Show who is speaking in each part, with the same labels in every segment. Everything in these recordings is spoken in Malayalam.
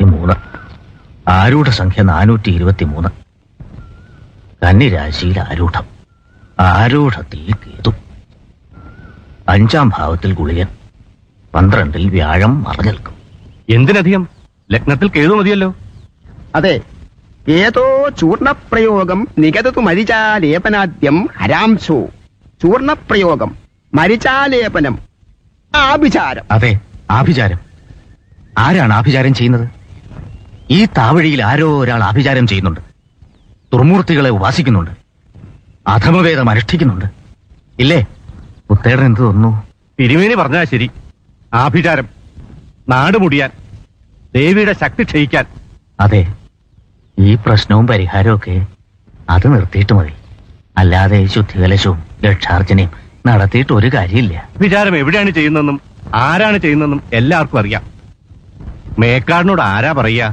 Speaker 1: ഇരുപത്തി മൂന്ന് ആരൂഢ സംഖ്യ നാനൂറ്റി ഇരുപത്തി മൂന്ന് കന്നിരാശിയിൽ ആരൂഢം ആരൂഢത്തിൽ കേതു അഞ്ചാം ഭാവത്തിൽ ഗുളികൻ പന്ത്രണ്ടിൽ വ്യാഴം മറഞ്ഞു നിൽക്കും
Speaker 2: എന്തിനധികം ലഗ്നത്തിൽ കേതു മതിയല്ലോ
Speaker 3: അതെ ഏതോ ചൂർണപ്രയോഗം നികതതു മരിചാലേപനാദ്യം ഹരാംശോ ചൂർണപ്രയോഗം മരിചാലേപനം ആഭിചാരം
Speaker 1: അതെ ആഭിചാരം ആരാണ് ആഭിചാരം ചെയ്യുന്നത് ഈ താവഴിയിൽ ആരോ ഒരാൾ ആഭിചാരം ചെയ്യുന്നുണ്ട് ദുർമൂർത്തികളെ ഉപാസിക്കുന്നുണ്ട് അധമവേദം അനുഷ്ഠിക്കുന്നുണ്ട് ഇല്ലേ പുത്തേടൻ എന്ത് തോന്നുന്നു
Speaker 2: തിരുമേനി പറഞ്ഞാ ശരി ആഭിചാരം നാട് മുടിയാൻ ദേവിയുടെ ശക്തി ക്ഷയിക്കാൻ
Speaker 1: അതെ ഈ പ്രശ്നവും പരിഹാരമൊക്കെ അത് നിർത്തിയിട്ട് മതി അല്ലാതെ ശുദ്ധികലശവും രക്ഷാർച്ചനയും നടത്തിയിട്ട് ഒരു കാര്യമില്ല
Speaker 2: വിചാരം എവിടെയാണ് ചെയ്യുന്നതെന്നും ആരാണ് ചെയ്യുന്നതെന്നും എല്ലാവർക്കും അറിയാം മേക്കാടിനോട് ആരാ പറയാ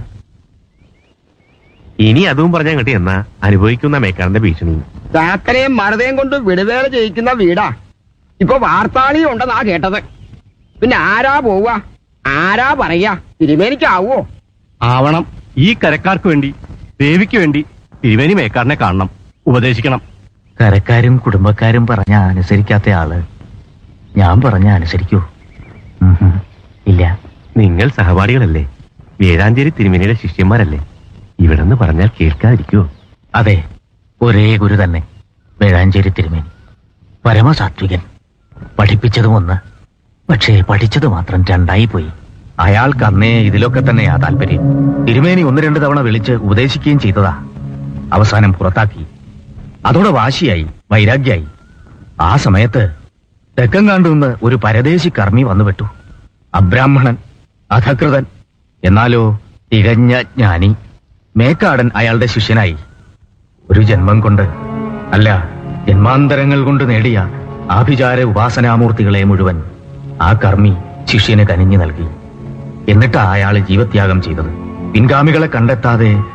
Speaker 4: ഇനി അതും പറഞ്ഞാൽ കിട്ടി എന്നാ അനുഭവിക്കുന്ന മേക്കാടിന്റെ ഭീഷണി
Speaker 3: ചാക്കരയും മരതയും കൊണ്ട് വിടുതേല ജയിക്കുന്ന വീടാ ഇപ്പൊ വാർത്താളി ഉണ്ടെന്നാ കേട്ടത് പിന്നെ ആരാ പോവുക ആരാ പറയാ തിരുമേനിക്കാവോ
Speaker 2: ആവണം ഈ കരക്കാർക്ക് വേണ്ടി ദേവിക്ക് വേണ്ടി തിരുമേനി മേക്കാടിനെ കാണണം ഉപദേശിക്കണം
Speaker 1: കരക്കാരും കുടുംബക്കാരും പറഞ്ഞ അനുസരിക്കാത്ത ആള് ഞാൻ പറഞ്ഞ അനുസരിക്കൂ ഉം ഹും. ഇല്ല
Speaker 4: നിങ്ങൾ സഹപാഠികളല്ലേ വേഴാഞ്ചേരി തിരുമേനിയുടെ ശിഷ്യന്മാരല്ലേ ഇവിടെന്ന് പറഞ്ഞാൽ കേൾക്കാതിരിക്കുവോ
Speaker 1: അതെ ഒരേ ഗുരു തന്നെ വേഴാഞ്ചേരി തിരുമേനി പരമസാത്വികൻ പഠിപ്പിച്ചതും ഒന്ന് പക്ഷേ പഠിച്ചത് മാത്രം രണ്ടായി പോയി അയാൾക്ക് അന്നേ ഇതിലൊക്കെ തന്നെയാ താല്പര്യം തിരുമേനി ഒന്ന് രണ്ട് തവണ വിളിച്ച് ഉപദേശിക്കുകയും ചെയ്തതാ അവസാനം പുറത്താക്കി അതോടെ വാശിയായി വൈരാഗ്യായി ആ സമയത്ത് തെക്കങ്കാണ്ടു നിന്ന് ഒരു പരദേശി കർമ്മി വന്നുപെട്ടു അബ്രാഹ്മണൻ അധകൃതൻ എന്നാലോ തികഞ്ഞ ജ്ഞാനി മേക്കാടൻ അയാളുടെ ശിഷ്യനായി ഒരു ജന്മം കൊണ്ട് അല്ല ജന്മാന്തരങ്ങൾ കൊണ്ട് നേടിയ ആഭിചാര ഉപാസനാമൂർത്തികളെ മുഴുവൻ ആ കർമ്മി ശിഷ്യന് കനിഞ്ഞു നൽകി എന്നിട്ടാ അയാൾ ജീവത്യാഗം ചെയ്തത് പിൻഗാമികളെ കണ്ടെത്താതെ